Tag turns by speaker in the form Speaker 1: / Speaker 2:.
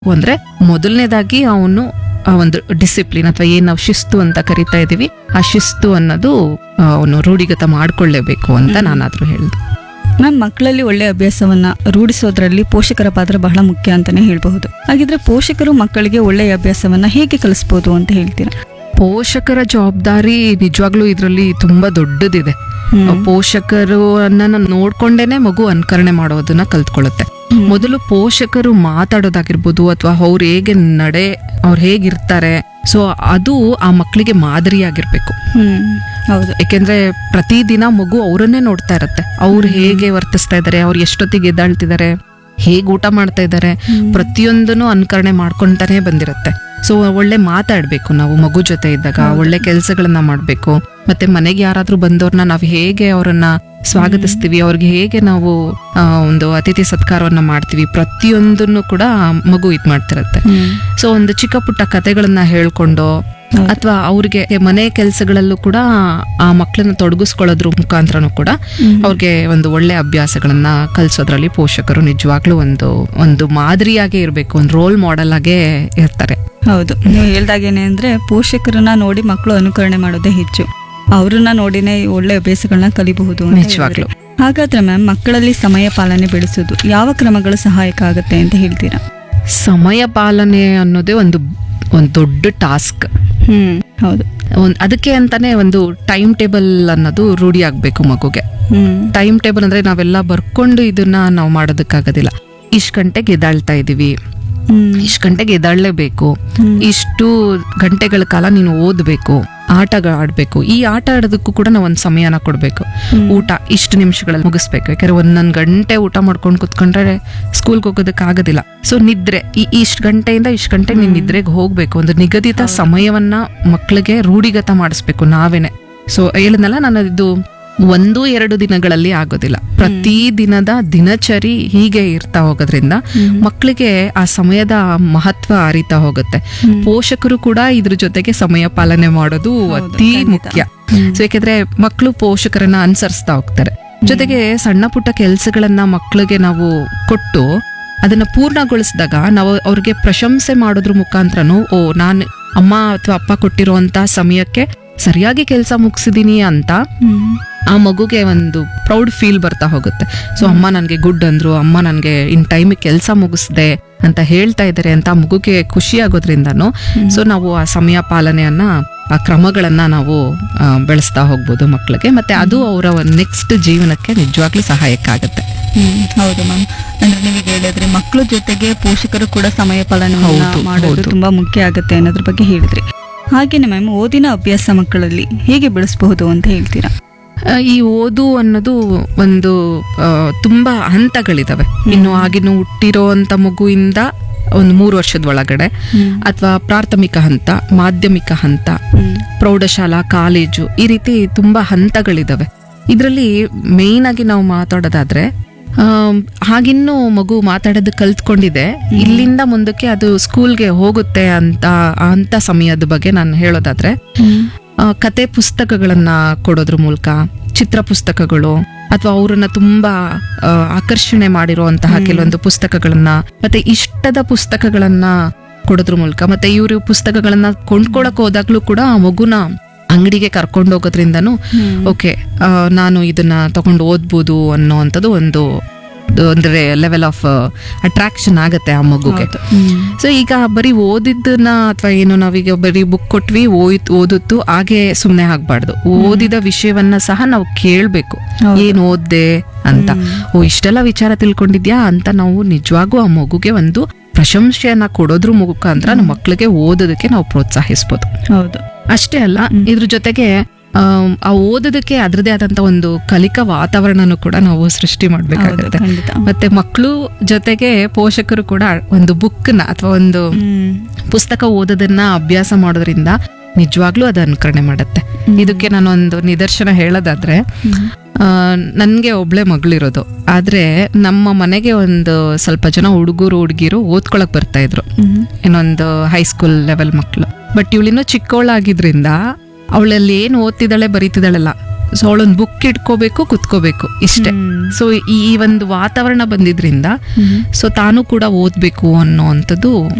Speaker 1: ಅಂದ್ರೆ ಮೊದಲನೇದಾಗಿ ಅವನು ಆ ಒಂದು ಡಿಸಿಪ್ಲಿನ್ ಅಥವಾ ಏನ್ ನಾವು ಶಿಸ್ತು ಅಂತ ಕರಿತಾ ಇದೀವಿ ಆ ಶಿಸ್ತು ಅನ್ನೋದು ಅವನು ರೂಢಿಗತ ಮಾಡ್ಕೊಳ್ಳೇಬೇಕು ಅಂತ ನಾನಾದ್ರೂ ಹೇಳ್ದೆ
Speaker 2: ಮ್ಯಾಮ್ ಮಕ್ಕಳಲ್ಲಿ ಒಳ್ಳೆ ಅಭ್ಯಾಸವನ್ನ ರೂಢಿಸೋದ್ರಲ್ಲಿ ಪೋಷಕರ ಪಾತ್ರ ಬಹಳ ಮುಖ್ಯ ಅಂತಾನೆ ಹೇಳಬಹುದು ಹಾಗಿದ್ರೆ ಪೋಷಕರು ಮಕ್ಕಳಿಗೆ ಒಳ್ಳೆಯ ಅಭ್ಯಾಸವನ್ನ ಹೇಗೆ ಕಲಿಸ್ಬೋದು ಅಂತ ಹೇಳ್ತೀರಾ
Speaker 1: ಪೋಷಕರ ಜವಾಬ್ದಾರಿ ನಿಜವಾಗ್ಲೂ ಇದರಲ್ಲಿ ತುಂಬಾ ದೊಡ್ಡದಿದೆ
Speaker 2: ಹ್ಮ್.
Speaker 1: ಪೋಷಕರು ಅನ್ನ ನೋಡ್ಕೊಂಡೇನೆ ಮಗು ಅನುಕರಣೆ ಮಾಡೋದನ್ನ ಕಲ್ತ್ಕೊಳ್ಳುತ್ತೆ
Speaker 2: ಹ್ಮ್.
Speaker 1: ಮೊದಲು ಪೋಷಕರು ಮಾತಾಡೋದಾಗಿರ್ಬೋದು ಅಥವಾ ಅವ್ರು ಹೇಗೆ ನಡೆ ಅವ್ರು ಹೇಗಿರ್ತಾರೆ ಸೊ ಅದು ಆ ಮಕ್ಕಳಿಗೆ ಮಾದರಿಯಾಗಿರ್ಬೇಕು
Speaker 2: ಹ್ಮ್ ಹೌದು
Speaker 1: ಯಾಕೆಂದ್ರೆ ಪ್ರತಿದಿನ ಮಗು ಅವರನ್ನೇ ನೋಡ್ತಾ ಇರತ್ತೆ ಅವ್ರು ಹೇಗೆ ವರ್ತಿಸ್ತಾ ಇದಾರೆ ಅವ್ರು ಎಷ್ಟೊತ್ತಿಗೆ ಎದ್ದಾಳ್ತಿದ್ದಾರೆ ಹೇಗೆ ಊಟ ಮಾಡ್ತಾ ಇದ್ದಾರೆ ಪ್ರತಿಯೊಂದನ್ನು ಅನುಕರಣೆ ಮಾಡ್ಕೊಂತಾನೆ ಬಂದಿರತ್ತೆ ಸೊ ಒಳ್ಳೆ ಮಾತಾಡ್ಬೇಕು ನಾವು ಮಗು ಜೊತೆ ಇದ್ದಾಗ ಒಳ್ಳೆ ಕೆಲಸಗಳನ್ನ ಮಾಡ್ಬೇಕು ಮತ್ತೆ ಮನೆಗೆ ಯಾರಾದ್ರೂ ಬಂದವ್ರನ್ನ ನಾವು ಹೇಗೆ ಅವರನ್ನ ಸ್ವಾಗತಿಸ್ತೀವಿ ಅವ್ರಿಗೆ ಹೇಗೆ ನಾವು ಆ, ಒಂದು ಅತಿಥಿ ಸತ್ಕಾರವನ್ನ ಮಾಡ್ತೀವಿ ಪ್ರತಿಯೊಂದನ್ನು ಕೂಡ ಆ ಮಗು ಇದ್ ಮಾಡ್ತಿರತ್ತೆ
Speaker 2: ಹ್ಮ್.
Speaker 1: ಸೊ ಒಂದು ಚಿಕ್ಕ ಪುಟ್ಟ ಕತೆಗಳನ್ನ ಹೇಳ್ಕೊಂಡು
Speaker 2: ಹೌದು.
Speaker 1: ಅಥವಾ ಅವ್ರಿಗೆ ಮನೆ ಕೆಲಸಗಳಲ್ಲೂ ಕೂಡ ಆ ಮಕ್ಕಳನ್ನ ತೊಡಗಿಸ್ಕೊಳ್ಳೋದ್ರ ಮುಖಾಂತರನೂ ಕೂಡ
Speaker 2: ಹ್ಮ್.
Speaker 1: ಅವ್ರಿಗೆ ಒಂದು ಒಳ್ಳೆ ಅಭ್ಯಾಸಗಳನ್ನ ಕಲಿಸೋದ್ರಲ್ಲಿ ಪೋಷಕರು ನಿಜವಾಗ್ಲೂ ಒಂದು ಒಂದು ಮಾದರಿಯಾಗೇ ಇರಬೇಕು ಒಂದು ರೋಲ್ ಮಾಡೆಲ್ ಆಗೇ ಇರ್ತಾರೆ
Speaker 2: ಹೌದು ನೀವು ಹೇಳ್ದಾಗೇನೆ ಅಂದ್ರೆ ಪೋಷಕರನ್ನ ನೋಡಿ ಮಕ್ಕಳು ಅನುಕರಣೆ ಮಾಡೋದೇ ಹೆಚ್ಚು ಅವ್ರನ್ನ ನೋಡಿನೇ ಈ ಒಳ್ಳೆ ಅಭ್ಯಾಸಗಳನ್ನ ಕಲಿಬಹುದು ಅಂತ
Speaker 1: ನಿಜವಾಗ್ಲೂ.
Speaker 2: ಹೇಳಿದ್ರಿ. ಹಾಗಾದ್ರೆ ಮ್ಯಾಮ್ ಮಕ್ಕಳಲ್ಲಿ ಸಮಯ ಪಾಲನೆ ಬೆಳೆಸೋದು ಯಾವ ಕ್ರಮಗಳು ಸಹಾಯಕ ಆಗುತ್ತೆ ಅಂತ ಹೇಳ್ತೀರಾ
Speaker 1: ಸಮಯ ಪಾಲನೆ ಅನ್ನೋದೇ ಒಂದು ಒಂದು ದೊಡ್ಡ ಟಾಸ್ಕ್
Speaker 2: ಹ್ಮ್ ಹೌದು
Speaker 1: ಒಂದ್ ಅದಕ್ಕೆ ಅಂತಾನೆ ಒಂದು ಟೈಮ್ ಟೇಬಲ್ ಅನ್ನೋದು ರೂಢಿ ಆಗ್ಬೇಕು ಮಗುಗೆ
Speaker 2: ಹ್ಮ್
Speaker 1: ಟೈಮ್ ಟೇಬಲ್ ಅಂದ್ರೆ ನಾವೆಲ್ಲ ಬರ್ಕೊಂಡು ಇದನ್ನ ನಾವು ಮಾಡೋದಕ್ಕಾಗೋದಿಲ್ಲ ಇಷ್ಟು ಗಂಟೆಗೆ ಎದ್ದಾಳ್ತಾ ಇದೀವಿ
Speaker 2: ಹ್ಮ್
Speaker 1: ಇಷ್ಟು ಗಂಟೆಗೆ ಎದ್ದಾಳಲೇಬೇಕು
Speaker 2: ಹ್ಮ್.
Speaker 1: ಇಷ್ಟು ಗಂಟೆಗಳ ಕಾಲ ನೀನು ಓದಬೇಕು ಆಟಗಳು ಆಡ್ಬೇಕು ಈ ಆಟ ಆಡೋದಕ್ಕೂ ಕೂಡ ನಾವು ಒಂದು ಸಮಯನ ಕೊಡ್ಬೇಕು
Speaker 2: ಹ್ಮ್.
Speaker 1: ಊಟ ಇಷ್ಟು ನಿಮಿಷಗಳಲ್ಲಿ ಮುಗಿಸ್ಬೇಕು ಯಾಕಂದ್ರೆ ಒಂದೊಂದು ಗಂಟೆ ಊಟ ಮಾಡ್ಕೊಂಡು ಕುತ್ಕೊಂಡ್ರೆ ಸ್ಕೂಲ್ಗೆ ಹೋಗೋದಕ್ಕೆ ಆಗೋದಿಲ್ಲ ಸೊ ನಿದ್ರೆ ಈ ಇಷ್ಟು ಗಂಟೆಯಿಂದ ಇಷ್ಟು ಗಂಟೆ ನೀನ್ ನಿದ್ರೆಗೆ ಹೋಗ್ಬೇಕು ಒಂದು ನಿಗದಿತ ಸಮಯವನ್ನ ಮಕ್ಕಳಿಗೆ ರೂಢಿಗತ ಮಾಡಿಸ್ಬೇಕು ನಾವೇನೆ ಸೊ ಹೇಳಿದ್ನಲ್ಲ ನಾನು ಇದು ಒಂದು ಎರಡು ದಿನಗಳಲ್ಲಿ ಆಗೋದಿಲ್ಲ ಪ್ರತಿ ದಿನದ ದಿನಚರಿ ಹೀಗೆ ಇರ್ತಾ ಹೋಗೋದ್ರಿಂದ ಮಕ್ಕಳಿಗೆ ಆ ಸಮಯದ ಮಹತ್ವ ಅರಿತಾ ಹೋಗುತ್ತೆ ಪೋಷಕರು ಕೂಡ ಇದ್ರ ಜೊತೆಗೆ ಸಮಯ ಪಾಲನೆ ಮಾಡೋದು ಅತಿ
Speaker 2: ಖಂಡಿತ.
Speaker 1: ಮುಖ್ಯ
Speaker 2: ಹ್ಮ್.
Speaker 1: ಸೊ ಯಾಕಂದ್ರೆ ಮಕ್ಕಳು ಪೋಷಕರನ್ನ ಅನುಸರಿಸ್ತಾ ಹೋಗ್ತಾರೆ ಜೊತೆಗೆ ಸಣ್ಣ ಪುಟ್ಟ ಕೆಲಸಗಳನ್ನ ಮಕ್ಕಳಿಗೆ ನಾವು ಕೊಟ್ಟು ಅದನ್ನ ಪೂರ್ಣಗೊಳಿಸಿದಾಗ ನಾವು ಅವ್ರಿಗೆ ಪ್ರಶಂಸೆ ಮಾಡೋದ್ರ ಮುಖಾಂತರನು ಓ ನಾನು ಅಮ್ಮ ಅಥವಾ ಅಪ್ಪ ಕೊಟ್ಟಿರುವಂತ ಸಮಯಕ್ಕೆ ಸರಿಯಾಗಿ ಕೆಲಸ ಮುಗಿಸಿದೀನಿ ಅಂತ
Speaker 2: ಹ್ಮ್.
Speaker 1: ಆ ಮಗುಗೆ ಒಂದು ಪ್ರೌಡ್ ಫೀಲ್ ಬರ್ತಾ ಹೋಗುತ್ತೆ ಸೊ ಅಮ್ಮ ನನಗೆ ಗುಡ್ ಅಂದ್ರು ಅಮ್ಮ ನನಗೆ ಇನ್ ಟೈಮಿಗೆ ಕೆಲಸ ಮುಗಿಸ್ದೆ ಅಂತ ಹೇಳ್ತಾ ಇದ್ದಾರೆ ಅಂತ ಆ ಮಗುಗೆ ಖುಷಿ ಆಗೋದ್ರಿಂದನು ಸೊ ನಾವು ಆ ಸಮಯ ಪಾಲನೆಯನ್ನ ಆ ಕ್ರಮಗಳನ್ನ ನಾವು ಆ, ಬೆಳೆಸ್ತಾ ಹೋಗ್ಬೋದು ಮಕ್ಕಳಿಗೆ ಮತ್ತೆ ಅದು ಅವರ ನೆಕ್ಸ್ಟ್ ಜೀವನಕ್ಕೆ ನಿಜವಾಗ್ಲೂ ಸಹಾಯಕ ಆಗುತ್ತೆ
Speaker 2: ಹ್ಮ್, ಹೌದು ಮ್ಯಾಮ್ ಅಂದ್ರೆ ನೀವೀಗ ಹೇಳಿದ್ರಿ ಮಕ್ಕಳ ಜೊತೆಗೆ ಪೋಷಕರು ಕೂಡ ಸಮಯ ಪಾಲನೆ
Speaker 1: ಹೌದು,
Speaker 2: ಮಾಡೋದು
Speaker 1: ಹೌದು.
Speaker 2: ತುಂಬಾ ಮುಖ್ಯ ಆಗುತ್ತೆ ಅನ್ನೋದ್ರ ಬಗ್ಗೆ ಹೇಳಿದ್ರಿ ಹಾಗೇನೆ ಮ್ಯಾಮ್ ಓದಿನ ಅಭ್ಯಾಸ ಮಕ್ಕಳಲ್ಲಿ ಹೇಗೆ ಬೆಳೆಸಬಹುದು ಅಂತ ಹೇಳ್ತೀರಾ
Speaker 1: ಆ, ಈ ಓದು ಅನ್ನೋದು ಒಂದು ಆ, ತುಂಬಾ ಹಂತಗಳಿದಾವೆ ಇನ್ನು ಆಗಿನ ಹುಟ್ಟಿರೋ ಅಂತ ಮಗುವಿಂದ ಒಂದು ಮೂರು ವರ್ಷದ ಒಳಗಡೆ ಅಥವಾ ಪ್ರಾಥಮಿಕ ಹಂತ ಮಾಧ್ಯಮಿಕ ಹಂತ
Speaker 2: ಹ್ಮ್.
Speaker 1: ಪ್ರೌಢಶಾಲಾ ಕಾಲೇಜು ಈ ರೀತಿ ತುಂಬಾ ಹಂತಗಳಿದಾವೆ ಇದರಲ್ಲಿ ಮೇಯ್ನ್ ಆಗಿ ನಾವು ಮಾತಾಡೋದಾದ್ರೆ ಆಮ್, ಹಾಗಿನ್ನೂ ಮಗು ಮಾತಾಡೋದು ಕಲ್ತ್ಕೊಂಡಿದೆ ಇಲ್ಲಿಂದ ಮುಂದಕ್ಕೆ ಅದು ಸ್ಕೂಲ್ಗೆ ಹೋಗುತ್ತೆ ಅಂತ ಅಂತ ಸಮಯದ ಬಗ್ಗೆ ನಾನು ಹೇಳೋದಾದ್ರೆ ಆ, ಕತೆ ಪುಸ್ತಕಗಳನ್ನ ಕೊಡೋದ್ರ ಮೂಲಕ ಚಿತ್ರ ಪುಸ್ತಕಗಳು ಅಥವಾ ಅವರನ್ನ ತುಂಬಾ ಆ, ಆಕರ್ಷಣೆ ಮಾಡಿರುವಂತಹ ಕೆಲವೊಂದು ಪುಸ್ತಕಗಳನ್ನ ಮತ್ತೆ ಇಷ್ಟದ ಪುಸ್ತಕಗಳನ್ನ ಕೊಡೋದ್ರ ಮೂಲಕ ಮತ್ತೆ ಇವರು ಪುಸ್ತಕಗಳನ್ನ ಕೊಂಡ್ಕೊಳಕ್ ಹೋದಾಗ್ಲೂ ಕೂಡ ಆ ಮಗುನ ಅಂಗಡಿಗೆ ಕರ್ಕೊಂಡು ಹೋಗೋದ್ರಿಂದನೂ ಓಕೆ ನಾನು ಇದನ್ನ ತಗೊಂಡು ಓದ್ಬೋದು ಅನ್ನೋವಂಥದ್ದು ಒಂದು ಅಂದ್ರೆ ಲೆವೆಲ್ ಆಫ್ ಅಟ್ರಾಕ್ಷನ್ ಆಗತ್ತೆ ಆ ಮಗುಗೆ
Speaker 2: ಹೌದು. ಹ್ಮ್.
Speaker 1: ಸೊ ಈಗ ಬರೀ ಓದಿದ್ದನ್ನ ಅಥವಾ ಏನು ನಾವೀಗ ಬರೀ ಬುಕ್ ಕೊಟ್ವಿ ಓದ್ ಓದಿತ್ತು ಹಾಗೆ ಸುಮ್ಮನೆ ಆಗ್ಬಾರ್ದು ಓದಿದ ವಿಷಯವನ್ನ ಸಹ ನಾವು ಕೇಳ್ಬೇಕು
Speaker 2: ಹೌದು.
Speaker 1: ಏನ್ ಓದ್ದೆ ಅಂತ ಓ ಇಷ್ಟೆಲ್ಲ ವಿಚಾರ ತಿಳ್ಕೊಂಡಿದ್ಯಾ ಅಂತ ನಾವು ನಿಜವಾಗೂ ಆ ಮಗುಗೆ ಒಂದು ಪ್ರಶಂಸೆಯನ್ನ ಕೊಡೋದ್ರ ಮುಖಾಂತರ ನಮ್ಮ ಮಕ್ಕಳಿಗೆ ಓದೋದಕ್ಕೆ ನಾವು ಪ್ರೋತ್ಸಾಹಿಸ್ಬೋದು
Speaker 2: ಹೌದು
Speaker 1: ಅಷ್ಟೇ ಅಲ್ಲ ಇದ್ರ ಜೊತೆಗೆ ಆಮ್, ಆ ಓದೋದಕ್ಕೆ ಅದ್ರದೇ ಆದಂತ ಒಂದು ಕಲಿಕಾ ವಾತಾವರಣನೂ ಕೂಡ ನಾವು ಸೃಷ್ಟಿ
Speaker 2: ಹೌದು
Speaker 1: ಮಾಡ್ಬೇಕಾಗುತ್ತೆ
Speaker 2: ಖಂಡಿತ
Speaker 1: ಮತ್ತೆ ಮಕ್ಕಳು ಜೊತೆಗೆ ಪೋಷಕರು ಕೂಡ ಒಂದು ಬುಕ್ನ ಅಥವಾ ಒಂದು
Speaker 2: ಹ್ಮ್.
Speaker 1: ಪುಸ್ತಕ ಓದೋದನ್ನ ಅಭ್ಯಾಸ ಮಾಡೋದ್ರಿಂದ ನಿಜವಾಗ್ಲೂ ಅದು ಅನುಕರಣೆ ಮಾಡುತ್ತೆ ಇದಕ್ಕೆ ನಾನೊಂದು ನಿದರ್ಶನ ಹೇಳೋದಾದ್ರೆ ಆ, ನನ್ಗೆ ಒಬ್ಳೆ ಮಗಳಿರೋದು ಆದ್ರೆ ನಮ್ಮ ಮನೆಗೆ ಒಂದು ಸ್ವಲ್ಪ ಜನ ಹುಡುಗರು ಹುಡುಗಿರು ಓದ್ಕೊಳಕ್ ಬರ್ತಾ ಇದ್ರು
Speaker 2: ಹ್ಮ್.
Speaker 1: ಇನ್ನೊಂದು ಹೈಸ್ಕೂಲ್ ಲೆವೆಲ್ ಮಕ್ಕಳು ಬಟ್ ಇವಳಿನ್ನೂ ಚಿಕ್ಕವಳಾಗಿದ್ರಿಂದ ಅವಳಲ್ಲಿ ಏನು ಓದ್ತಿದ್ದಾಳೆ ಬರೀತಿದ್ದಾಳಲ್ಲ ಸೊ ಅವಳೊಂದು ಬುಕ್ ಇಟ್ಕೋಬೇಕು ಕುತ್ಕೋಬೇಕು ಇಷ್ಟೇ
Speaker 2: ಹ್ಮ್.
Speaker 1: ಸೊ ಈ ಈ ಒಂದು ವಾತಾವರಣ ಬಂದಿದ್ರಿಂದ
Speaker 2: ಹ್ಮ್.
Speaker 1: ಸೊ ತಾನು ಕೂಡ ಓದ್ಬೇಕು ಅನ್ನೋವಂಥದ್ದು